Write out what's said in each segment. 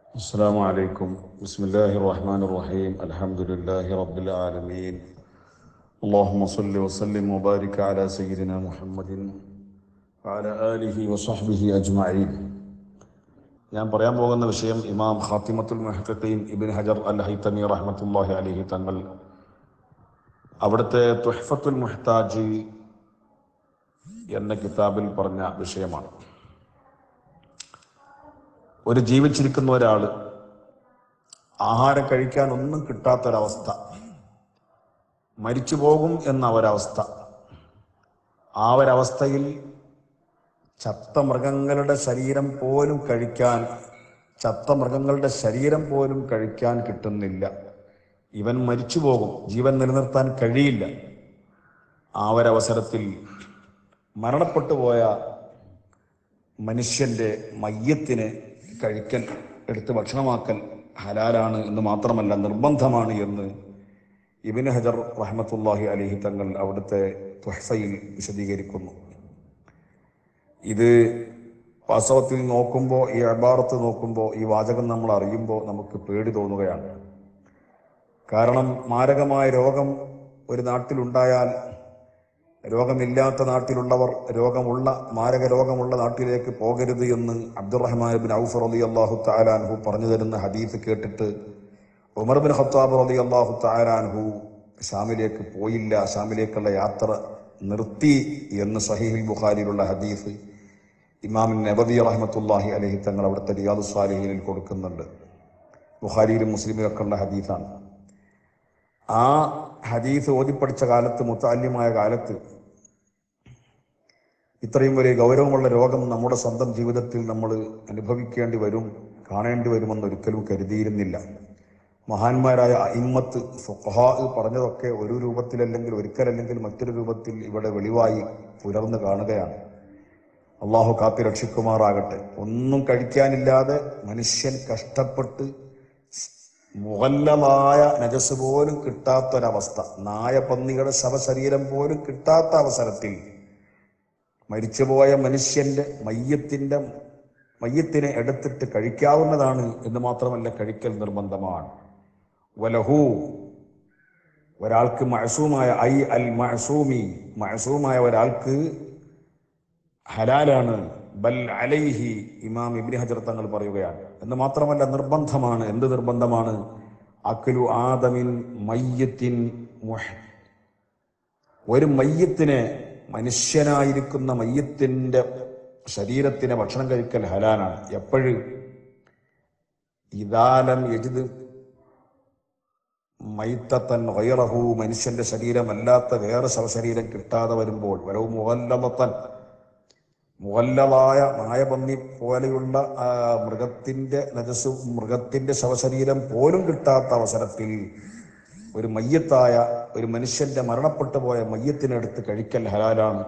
السلام عليكم بسم الله الرحمن الرحيم الحمد لله رب العالمين اللهم صل وسلم وبارك على سيدنا محمد وعلى آله وصحبه أجمعين ഞാൻ പറയാൻ പോകുന്ന വിഷയം ഇമാം ഖാത്തിമത്തുൽ മുഹഖീൻ ഇബിൻ ഹജർ അൽ ഹൈത്തമി റഹ്മത്തുല്ലാഹി അലൈഹി തങ്ങൾ അവിടുത്തെ തുഹ്ഫത്തുൽ മുഹ്താജ് എന്ന കിതാബിൽ പറഞ്ഞ വിഷയമാണ് ഒരു ജീവിച്ചിരിക്കുന്ന ഒരാൾ ആഹാരം കഴിക്കാൻ ഒന്നും കിട്ടാത്തൊരവസ്ഥ മരിച്ചു പോകും എന്ന ഒരവസ്ഥ ആ ഒരവസ്ഥയിൽ ചത്ത മൃഗങ്ങളുടെ ശരീരം പോലും കഴിക്കാൻ ചത്ത മൃഗങ്ങളുടെ ശരീരം പോലും കഴിക്കാൻ കിട്ടുന്നില്ല ഇവൻ മരിച്ചു പോകും ജീവൻ നിലനിർത്താൻ കഴിയില്ല ആ ഒരവസരത്തിൽ മരണപ്പെട്ടു പോയ മനുഷ്യന്റെ മയ്യത്തിനെ കഴിക്കൽ എടുത്ത് ഭക്ഷണമാക്കൽ ഹലാലാണ് എന്ന് മാത്രമല്ല നിർബന്ധമാണ് എന്ന് ഇബിന് ഹജർ റഹ്മത്തുല്ലാഹി അലിഹി തങ്ങൾ അവിടുത്തെ തുഹസയിൽ വിശദീകരിക്കുന്നു ഇത് വാസ്തവത്തിൽ നോക്കുമ്പോൾ ഈ അബാറത്ത് നോക്കുമ്പോൾ ഈ വാചകം നമ്മൾ അറിയുമ്പോൾ നമുക്ക് പേടി തോന്നുകയാണ് കാരണം മാരകമായ രോഗം ഒരു നാട്ടിലുണ്ടായാൽ രോഗമില്ലാത്ത നാട്ടിലുള്ളവർ രോഗമുള്ള മാരക രോഗമുള്ള നാട്ടിലേക്ക് പോകരുത് എന്ന് അബ്ദുറഹ്മാൻ ബിൻ ഔഫ് റലി അള്ളാഹു താലാൻഹു പറഞ്ഞു തരുന്ന ഹദീസ് കേട്ടിട്ട് ഉമർ ബിൻ ഖത്താബ് റലി അള്ളാഹു താലാൻഹു ഷാമിലേക്ക് പോയില്ല ഷാമിലേക്കുള്ള യാത്ര നിർത്തി എന്ന് സഹീഹുൽ ബുഖാരിയിലുള്ള ഹദീസ് ഇമാമിൻ നബദി റഹ്മത്തുല്ലാഹി അലഹി തങ്ങൾ അവിടുത്തെ റിയാദു സാലിഹീനിൽ കൊടുക്കുന്നുണ്ട് ബുഖാരിയിലും മുസ്ലിമിലൊക്കെ ഉള്ള ഹദീസാണ് ആ ഹദീസ് ഓതിപ്പടിച്ച കാലത്ത് മുത്താല്യമായ കാലത്ത് ഇത്രയും വലിയ ഗൗരവമുള്ള രോഗം നമ്മുടെ സ്വന്തം ജീവിതത്തിൽ നമ്മൾ അനുഭവിക്കേണ്ടി വരും കാണേണ്ടി വരുമെന്ന് ഒരിക്കലും കരുതിയിരുന്നില്ല മഹാന്മാരായ ഇമ്മത്ത് ഫുഖഹാ പറഞ്ഞതൊക്കെ ഒരു രൂപത്തിലല്ലെങ്കിൽ ഒരിക്കലല്ലെങ്കിൽ മറ്റൊരു രൂപത്തിൽ ഇവിടെ വെളിവായി പുലർന്ന് കാണുകയാണ് അള്ളാഹു കാത്തി രക്ഷിക്കുമാറാകട്ടെ ഒന്നും കഴിക്കാനില്ലാതെ മനുഷ്യൻ കഷ്ടപ്പെട്ട് മുഗല്ലമായ നജസ് പോലും കിട്ടാത്തൊരവസ്ഥ നായപന്നിയുടെ ശവശരീരം പോലും കിട്ടാത്ത അവസരത്തിൽ മരിച്ചുപോയ മനുഷ്യന്റെ മയ്യത്തിന്റെ മയ്യത്തിനെ എടുത്തിട്ട് കഴിക്കാവുന്നതാണ് എന്ന് മാത്രമല്ല കഴിക്കൽ നിർബന്ധമാണ് വലഹു ഒരാൾക്ക് മഴസൂമായ ഐ അൽ മഴസൂമി മഴസൂമായ ഒരാൾക്ക് ഹലാലാണ് ബൽ അലൈഹി ഇമാം ഇബ്നി ഹജർ തങ്ങൾ പറയുകയാണ് എന്ന് മാത്രമല്ല നിർബന്ധമാണ് എന്ത് നിർബന്ധമാണ് അക്ലു ആദമിൻ മയ്യത്തിൻ മുഹ് ഒരു മയ്യത്തിനെ മനുഷ്യനായിരിക്കുന്ന മയ്യത്തിന്റെ ശരീരത്തിനെ ഭക്ഷണം കഴിക്കൽ ഹലാനാണ് എപ്പോഴും ഇതാലം എഴുത് മൈത്തത്തൻ വയറഹു മനുഷ്യന്റെ ശരീരമല്ലാത്ത വേറെ ശവശരീരം കിട്ടാതെ വരുമ്പോൾ വരവ് മുഹല്ലത്തൻ മുഹല്ലതായ നായപന്നി പോലെയുള്ള ആ, മൃഗത്തിന്റെ നജസ് മൃഗത്തിന്റെ ശവശരീരം പോലും കിട്ടാത്ത അവസരത്തിൽ ഒരു മയ്യത്തായ ഒരു മനുഷ്യന്റെ മരണപ്പെട്ടു പോയ മയ്യത്തിനെടുത്ത് കഴിക്കൽ ഹലാലാണ്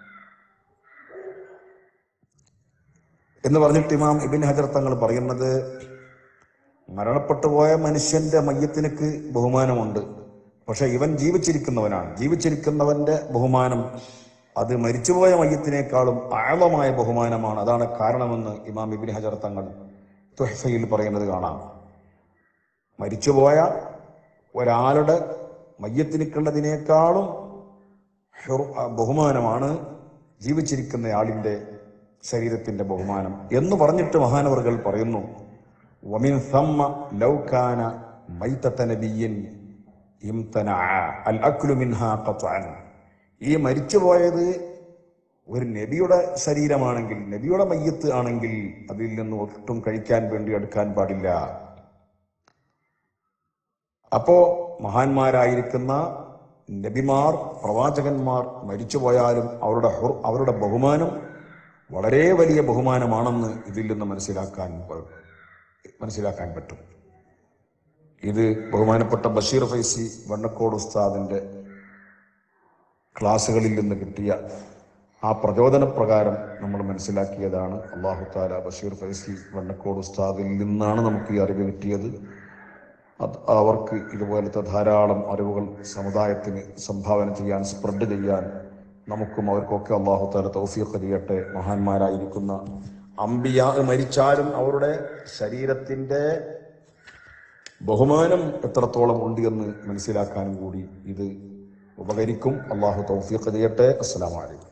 എന്ന് പറഞ്ഞിട്ട് ഇമാം ഇബിൻ ഹജർ തങ്ങൾ പറയുന്നത് മരണപ്പെട്ടു പോയ മനുഷ്യന്റെ മയ്യത്തിനക്ക് ബഹുമാനമുണ്ട് പക്ഷെ ഇവൻ ജീവിച്ചിരിക്കുന്നവനാണ് ജീവിച്ചിരിക്കുന്നവന്റെ ബഹുമാനം അത് മരിച്ചുപോയ മയ്യത്തിനേക്കാളും ആഴമായ ബഹുമാനമാണ് അതാണ് കാരണമെന്ന് ഇമാം ഇബിൻ ഹജർ തങ്ങൾ തുഹഫയിൽ പറയുന്നത് കാണാം മരിച്ചുപോയ ഒരാളുടെ മയ്യത്തിനിക്കുള്ളതിനേക്കാളും ഹുർ- ആ, ബഹുമാനമാണ് ജീവിച്ചിരിക്കുന്നയാളിന്റെ ശരീരത്തിന്റെ ബഹുമാനം എന്ന് പറഞ്ഞിട്ട് മഹാനവറുകൾ പറയുന്നു വമിൻ സമ്മ ലൗകാന മൈത്തത്ത നബിയ്യൻ ഇംതനഅ അൽ അക്ലു മിൻഹാ ഖത്അൻ ഈ മരിച്ചുപോയത് ഒരു നബിയുടെ ശരീരമാണെങ്കിൽ നബിയുടെ മയ്യത്ത് ആണെങ്കിൽ അതിൽ നിന്ന് ഒട്ടും കഴിക്കാൻ വേണ്ടി എടുക്കാൻ പാടില്ല അപ്പോ മഹാന്മാരായിരിക്കുന്ന നബിമാർ പ്രവാചകന്മാർ മരിച്ചുപോയാലും അവരുടെ ഹുർ- അവരുടെ ബഹുമാനം വളരെ വലിയ ബഹുമാനമാണെന്ന് ഇതിൽ നിന്ന് മനസ്സിലാക്കാൻ പ- മനസ്സിലാക്കാൻ പറ്റും ഇത് ബഹുമാനപ്പെട്ട ബഷീർ ഫൈസി വണ്ണക്കോട് ഉസ്താദിന്റെ ക്ലാസ്സുകളിൽ നിന്ന് കിട്ടിയ ആ പ്രചോദന പ്രകാരം നമ്മൾ മനസ്സിലാക്കിയതാണ് അള്ളാഹു താല ബഷീർ ഫൈസി വണ്ണക്കോട് ഉസ്താദിൽ നിന്നാണ് നമുക്ക് ഈ അറിവ് കിട്ടിയത് അത് അവർക്ക് ഇതുപോലത്തെ ധാരാളം അറിവുകൾ സമുദായത്തിന് സംഭാവന ചെയ്യാൻ സ്പ്രെഡ് ചെയ്യാൻ നമുക്കും അവർക്കൊക്കെ അള്ളാഹു താല തൗഫീഖ് ചെയ്യട്ടെ മഹാന്മാരായിരിക്കുന്ന അമ്പിയ മരിച്ചാലും അവരുടെ ശരീരത്തിന്റെ ബഹുമാനം എത്രത്തോളം ഉണ്ട് എന്ന് മനസ്സിലാക്കാനും കൂടി ഇത് ഉപകരിക്കും അള്ളാഹു തൗഫീഖ് ചെയ്യട്ടെ അസ്സലാമു അലൈക്കും